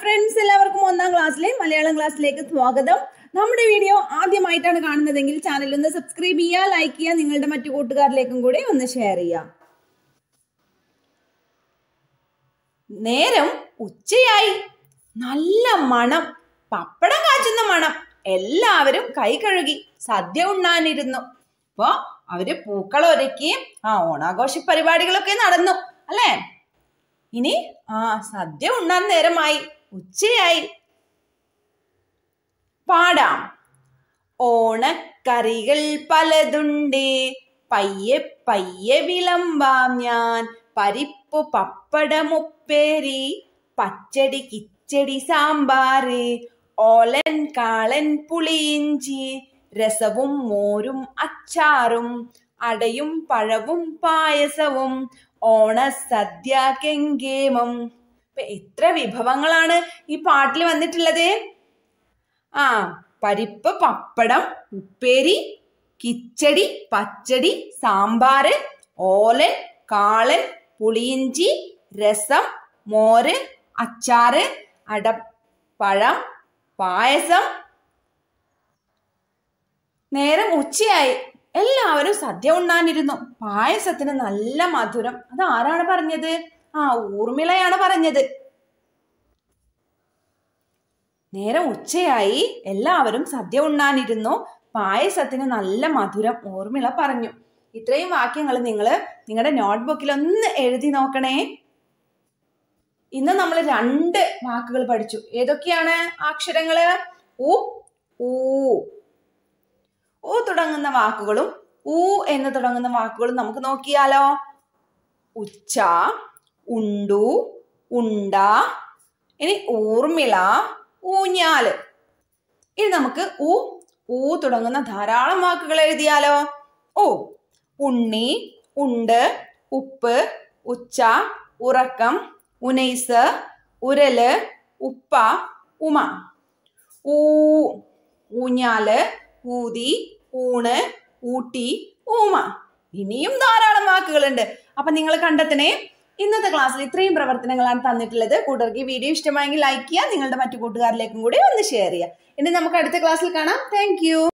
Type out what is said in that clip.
friends എല്ലാവർക്കും ഒന്നാം ക്ലാസ്സിലെ മലയാളം ക്ലാസ്സിലേക്ക് സ്വാഗതം നമ്മുടെ വീഡിയോ ആദ്യമായിട്ടാണ് കാണുന്നതെങ്കിൽ ചാനൽ ഒന്ന് സബ്സ്ക്രൈബ് ചെയ്യുക ലൈക്ക് ചെയ്യുക നിങ്ങളുടെ മറ്റു കൂട്ടുകാരിലേക്കും കൂടി ഒന്ന് ഷെയർ ചെയ്യുക നേരം ഉച്ചയായി നല്ല മണം പപ്പടം കാച്ചുന്ന മണം എല്ലാവരും കൈ കഴുകി സദ്യ ഉണ്ണാനിരുന്നു അപ്പോ അവര് പൂക്കൾ ഒരുക്കി ആ ഓണാഘോഷ പരിപാടികളൊക്കെ നടന്നു അല്ലേ ഇനി ആ സദ്യ ഉണ്ണാൻ നേരമായി ഉച്ചയായി പാടാം ഓണക്കറികൾ പലതുണ്ട് പയ്യെ പയ്യെ വിളമ്പാം ഞാൻ പരിപ്പ് പപ്പടമുപ്പേരി പച്ചടി കിച്ചടി സാമ്പാറ് ഓലൻ കാളൻ പുളിയിഞ്ചി രസവും മോരും അച്ചാറും അടയും പഴവും പായസവും ഓണസദ്യ കെങ്കേമം ഇപ്പൊ എത്ര വിഭവങ്ങളാണ് ഈ പാട്ടിൽ വന്നിട്ടുള്ളത് ആ പരിപ്പ് പപ്പടം ഉപ്പേരി കിച്ചടി പച്ചടി സാമ്പാറ് ഓലൻ കാളൻ പുളിയിഞ്ചി രസം മോര് അച്ചാറ് അടപ്പഴം പായസം നേരം ഉച്ചയായി എല്ലാവരും സദ്യ ഉണ്ണാനിരുന്നു പായസത്തിന് നല്ല മധുരം അത് ആരാണ് പറഞ്ഞത് ആ ഊർമിളയാണ് പറഞ്ഞത് നേരം ഉച്ചയായി എല്ലാവരും സദ്യ ഉണ്ണാനിരുന്നു പായസത്തിന് നല്ല മധുരം ഊർമിള പറഞ്ഞു ഇത്രയും വാക്യങ്ങൾ നിങ്ങൾ നിങ്ങളുടെ നോട്ട്ബുക്കിൽ ഒന്ന് എഴുതി നോക്കണേ ഇന്ന് നമ്മൾ രണ്ട് വാക്കുകൾ പഠിച്ചു ഏതൊക്കെയാണ് അക്ഷരങ്ങള് ഉ ഊ ഊ തുടങ്ങുന്ന വാക്കുകളും ഊ എന്ന് തുടങ്ങുന്ന വാക്കുകളും നമുക്ക് നോക്കിയാലോ ഉച്ച ഉണ്ടു ഉണ്ട ഇനി ഊർമിള ഊഞ്ഞാല് ഇനി നമുക്ക് ഉ ഊ തുടങ്ങുന്ന ധാരാളം വാക്കുകൾ എഴുതിയാലോ ഓ ഉണ്ണി ഉണ്ട് ഉപ്പ് ഉച്ച ഉറക്കം ഉനൈസ് ഉരല് ഉപ്പ ഉമ ഊ ഊഞ്ഞാല് ഊതി ഊണ് ഊട്ടി ഊമ ഇനിയും ധാരാളം വാക്കുകളുണ്ട് അപ്പൊ നിങ്ങൾ കണ്ടെത്തണേ ഇന്നത്തെ ക്ലാസ്സിൽ ഇത്രയും പ്രവർത്തനങ്ങളാണ് തന്നിട്ടുള്ളത് കൂട്ടുകാർക്ക് ഈ വീഡിയോ ഇഷ്ടമായെങ്കിൽ ലൈക്ക് ചെയ്യുക നിങ്ങളുടെ മറ്റു കൂട്ടുകാരിലേക്കും കൂടി ഒന്ന് ഷെയർ ചെയ്യുക ഇനി നമുക്ക് അടുത്ത ക്ലാസ്സിൽ കാണാം താങ്ക്